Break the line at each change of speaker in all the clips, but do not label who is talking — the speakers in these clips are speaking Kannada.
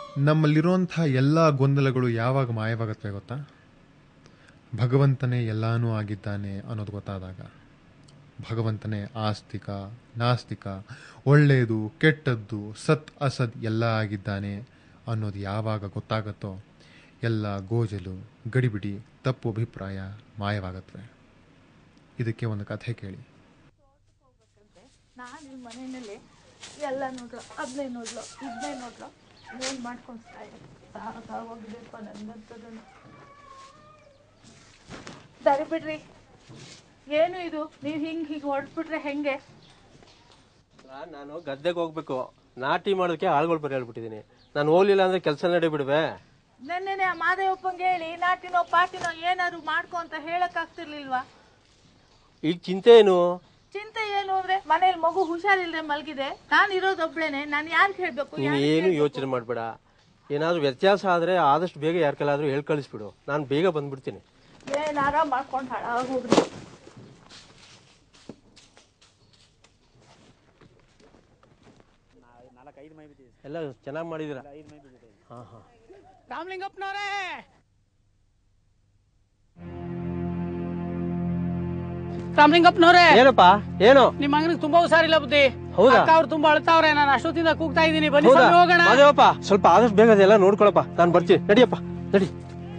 ನಮ್ಮಲ್ಲಿರುವಂಥ ಎಲ್ಲ ಗೊಂದಲಗಳು ಯಾವಾಗ ಮಾಯವಾಗತ್ವೆ ಗೊತ್ತಾ ಭಗವಂತನೇ ಎಲ್ಲಾನೂ ಆಗಿದ್ದಾನೆ ಅನ್ನೋದು ಗೊತ್ತಾದಾಗ ಭಗವಂತನೇ ಆಸ್ತಿಕ ನಾಸ್ತಿಕ ಒಳ್ಳೆಯದು ಕೆಟ್ಟದ್ದು ಸತ್ ಅಸತ್ ಎಲ್ಲ ಆಗಿದ್ದಾನೆ ಅನ್ನೋದು ಯಾವಾಗ ಗೊತ್ತಾಗತ್ತೋ ಎಲ್ಲ ಗೋಜಲು ಗಡಿಬಿಡಿ ತಪ್ಪು ಅಭಿಪ್ರಾಯ ಮಾಯವಾಗತ್ವೆ ಇದಕ್ಕೆ ಒಂದು ಕಥೆ ಕೇಳಿ
ನಾನು ಈ ಮನೆಯಲ್ಲಿ ಎಲ್ಲ ನೋಡ್ಲು ಅದನ್ನೇ ನೋಡ್ಲು ಇದನ್ನೇ ನೋಡ್ಲು ಏನು ಮಾಡ್ಕೊಳ್ತಾ ಇದ್ದೆ ಸಾಕಾಗೋಗಿದೆಪ್ಪ ನನ್ನಂಥದ್ದನ್ನು ಸರಿ ಬಿಡ್ರಿ ಏನು ಇದು ನೀವು ಹಿಂಗೆ ಹೀಗೆ ಹೊರಟ್ಬಿಟ್ರೆ ಹೆಂಗೆ
ನಾನು ಗದ್ದೆಗೆ ಹೋಗ್ಬೇಕು ನಾಟಿ ಮಾಡೋದಕ್ಕೆ ಆಳ್ಗಳು ಬರೀ ಹೇಳ್ಬಿಟ್ಟಿದ್ದೀನಿ ನಾನು ಹೋಗ್ಲಿಲ್ಲ ಅಂದ್ರೆ ಕೆಲಸ ನಡಿ ಬಿಡುವೆ
ನೆನ್ನೆನೆ ಆ ಮಾದೇವಪ್ಪಂಗೆ ಹೇಳಿ ನಾಟಿನೋ ಪಾಟಿನೋ ಏನಾದ್ರು ಮಾಡ್ಕೊ ಅಂತ ಹೇಳಕ್ ಆಗ್ತಿರ್ಲಿಲ್ವಾ
ಈಗ ಚಿಂತೆ ಏನು
ಚಿಂತೆ ಏನು ಅಂದ್ರೆ ಮನೇಲಿ ಮಗು ಹುಷಾರಿಲ್ದೆ ಮಲಗಿದೆ ನಾನು ಇರೋದೊಬ್ಳೇನೆ ನಾನು ಯಾರಿಗೆ ಹೇಳ್ಬೇಕು
ನೀನೇನು ಯೋಚನೆ ಮಾಡಬೇಡ ಏನಾದರೂ ವ್ಯತ್ಯಾಸ ಆದರೆ ಆದಷ್ಟು ಬೇಗ ಯಾರ ಕೈಲಾದ್ರೂ ಹೇಳಿ ಕಳಿಸ್ಬಿಡು ನಾನು ಬೇಗ ಬಂದ್ಬಿಡ್ತೀನಿ
ಏನಾರ ಮಾಡ್ಕೊಂಡು ಹಾಳಾಗಿ ಹೋಗ್ರಿ
ಎಲ್ಲ ಚೆನ್ನಾಗಿ ಮಾಡಿದಿರ ಹಾಂ ಹಾಂ
ರಾಮಲಿಂಗಪ್ಪನವರೇ ರಾಮಲಿಂಗಪ್ಪನವರೇ
ಏನಪ್ಪ ಏನು
ನಿಮ್ ಮಗನಿಗೆ ತುಂಬಾ ಹುಷಾರಿಲ್ಲ ಬುದ್ಧಿ
ಹೌದಾ?
ಅಕ್ಕ ಅವ್ರು ತುಂಬಾ ಅಳ್ತಾವ್ರೆ ನಾನು ಅಷ್ಟೊತ್ತಿಂದ ಕೂಗ್ತಾ ಇದ್ದೀನಿ ಬನ್ನಿ
ಹೌದಾ
ಸ್ವಾಮಿ ಹೋಗೋಣ
ಮಾದೇವಪ್ಪ ಸ್ವಲ್ಪ ಆದಷ್ಟು ಬೇಗ ಅದೆಲ್ಲ ನೋಡ್ಕೊಳಪ್ಪ ನಾನು ಬರ್ತೀನಿ ನಡಿಯಪ್ಪ ನಡಿ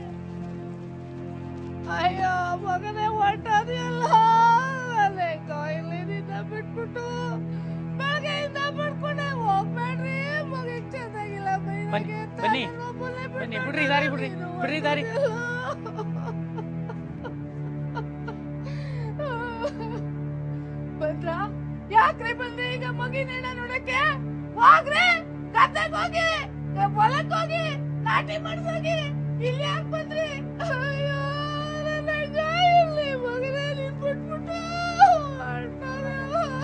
ಅಯ್ಯೋ ಮಗನೇ ಹೊರಟೋದಿಲ್ಲ ಇಲ್ಲಿಂದ ಬಿಟ್ಬಿಟ್ಟು ಬೆಳಗ್ಗೆಯಿಂದ ಬಿಟ್ಕೊಂಡೆ ಹೋಗ್ಬೇಡ್ರಿ ಮಗಿಗೆ ಚೆನ್ನಾಗಿಲ್ಲ
ಬನ್ನಿ, ಬನ್ನಿ. ಬನ್ನಿ, ಬಿಡ್ರಿ ದಾರಿ, ಬಿಡ್ರಿ. ಬಿಡ್ರಿ ದಾರಿ.
ಬಂದ್ರ ಯಾಕ್ರಿ ಬಂದ್ರಿ ಈಗ ಮಗಿನೇನ ನೋಡಕ್ಕೆ ಹೋಗ್ರಿ ಗದ್ದೆಗೆ ಹೋಗಿ ಹೊಲಕ್ ಹೋಗಿ ನಾಟಿ ಮಾಡ್ಸೋಗಿ ಇಲ್ಲಿ ಯಾಕೆ ಬಂದ್ರಿ ಅಯ್ಯೋ ನನ್ನ ಅಜ್ಜ ಇಲ್ಲಿ ಮಗನೇ ನೀನ್ ಬಿಟ್ಬಿಟ್ಟು ಹೊರ್ಟೋದೆ.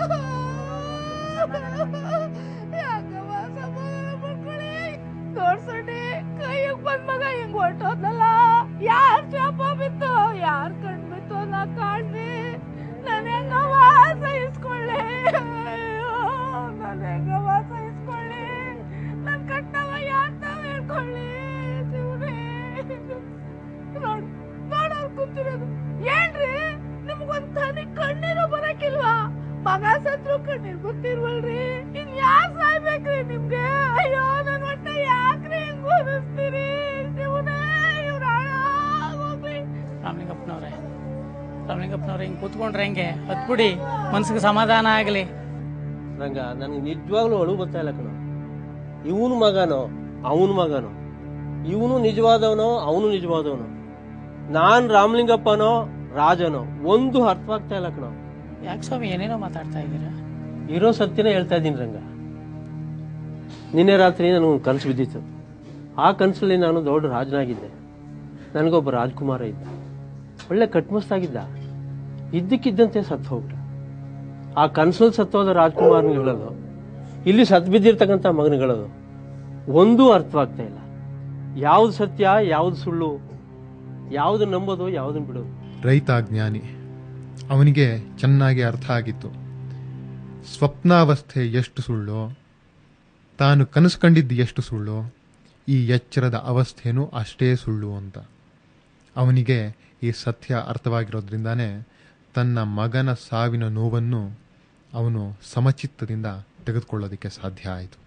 ಯಾಕವ್ವ ಸಮಾಧಾನ ಮಾಡ್ಕೊಳ್ಳಿ ತೋರ್ಸೋಡಿ ಕೈಯಗ್ ಬಂದ್ ಮಗ ಹಿಂಗ್ ಹೊರ್ಟೋದ್ನಲ್ಲ ಯಾರ್ ಶಾಪ ಬಿತ್ತು ಯಾರ್ ಕಣ್ ಬಿತ್ತು ನಾ ಕಾಣ್ವಿ ನನ್ ಹೆಂಗವ್ವ ಸಹಿಸ್ಕೊಳ್ಳಿ ಅಯ್ಯೋ ನನ್ ಹೆಂಗವ್ವ ಸಹಿಸ್ಕೊಳ್ಳಿ ನನ್ ಕಟ್ಟವ ಯಾರ್ ತಾವ್ ಹೇಳ್ಕೊಳ್ಳಿ ಶಿವನೇ ನೋಡ್ ನೋಡೋರ್ ಕುಂತಿರೋದು ಏನ್ರಿ ನಿಮ್ಗೊಂದ್ ತನಿ ಕಣ್ಣೀರು ಬರಕಿಲ್ವಾ ಮಗ ಸತ್ರು ಕಣ್ಣೀರ್ ಗೊತ್ತಿಲ್ವಲ್ರಿ ಇನ್ ಯಾರ್ ಸಾಯ್ಬೇಕ್ರಿ ನಿಮ್ಗೆ ಅಯ್ಯೋ ನನ್ ಹೊಟ್ಟೆ ಯಾಕ್ರಿ ಹಿಂಗ್ ಓದಿಸ್ತೀರಿ ಶಿವನೇ ಇವ್ರ ಹೋಗ್ರಿ
ರಾಮಲಿಂಗಪ್ಪನವ್ರೆ ರಾಮಲಿಂಗಪ್ಪನವ್ರೆ ಹಿಂಗ್ ಕೂತ್ಕೊಂಡ್ರೆ ಹೆಂಗೆ ಹತ್ಬಿಡಿ ಮನ್ಸಿಗೆ ಸಮಾಧಾನ ಆಗ್ಲಿ
ರಂಗ ನನಗೆ ನಿಜವಾಗ್ಲೂ ಅಳು ಬರ್ತಾ ಇಲ್ಲ ಕಣ ಇವನು ಮಗನೋ ಅವನ ಮಗನೋ ಇವನು ನಿಜವಾದವನೋ ಅವನು ನಿಜವಾದವನೋ ನಾನ್ ರಾಮಲಿಂಗಪ್ಪನೋ ರಾಜನೋ ಒಂದು ಅರ್ಥವಾಗ್ತಾ ಇಲ್ಲ ಕಣ
ಯಾಕೆ ಸ್ವಾಮಿ ಏನೇನೋ ಮಾತಾಡ್ತಾ ಇದ್ದೀರಾ
ಇರೋ ಸತ್ಯನೇ ಹೇಳ್ತಾ ಇದ್ದೀನಿ ರಂಗ ನಿನ್ನೆ ರಾತ್ರಿ ನನಗೊಂದು ಕನಸು ಬಿದ್ದಿತ್ತು ಆ ಕನಸಲ್ಲಿ ನಾನು ದೊಡ್ಡ ರಾಜನಾಗಿದ್ದೆ ನನಗೊಬ್ಬ ರಾಜ್ಕುಮಾರ ಇದ್ದ ಒಳ್ಳೆ ಕಟ್ಮಸ್ತಾಗಿದ್ದ ಇದ್ದಕ್ಕಿದ್ದಂತೆ ಸತ್ತು ಹೋಗ್ಬಿಟ್ಟ ಆ ಕನಸಲ್ಲಿ ಸತ್ತೋದ ರಾಜ್ಕುಮಾರ್ನ ಹೇಳೋದು ಇಲ್ಲಿ ಸತ್ ಬಿದ್ದಿರ್ತಕ್ಕಂಥ ಮಗನ ಹೇಳೋದು ಒಂದೂ ಅರ್ಥವಾಗ್ತಾ ಇಲ್ಲ ಯಾವ್ದು ಸತ್ಯ ಯಾವ್ದು ಸುಳ್ಳು ಯಾವ್ದು ನಂಬೋದು ಯಾವ್ದನ್ನ ಬಿಡೋದು
ರೈತ ಜ್ಞಾನಿ ಅವನಿಗೆ ಚೆನ್ನಾಗಿ ಅರ್ಥ ಆಗಿತ್ತು ಸ್ವಪ್ನಾವಸ್ಥೆ ಎಷ್ಟು ಸುಳ್ಳೋ ತಾನು ಕನಸು ಕಂಡಿದ್ದು ಎಷ್ಟು ಸುಳ್ಳೋ ಈ ಎಚ್ಚರದ ಅವಸ್ಥೆನೂ ಅಷ್ಟೇ ಸುಳ್ಳು ಅಂತ ಅವನಿಗೆ ಈ ಸತ್ಯ ಅರ್ಥವಾಗಿರೋದ್ರಿಂದಾನೇ ತನ್ನ ಮಗನ ಸಾವಿನ ನೋವನ್ನು ಅವನು ಸಮಚಿತ್ತದಿಂದ ತೆಗೆದುಕೊಳ್ಳೋದಕ್ಕೆ ಸಾಧ್ಯ ಆಯಿತು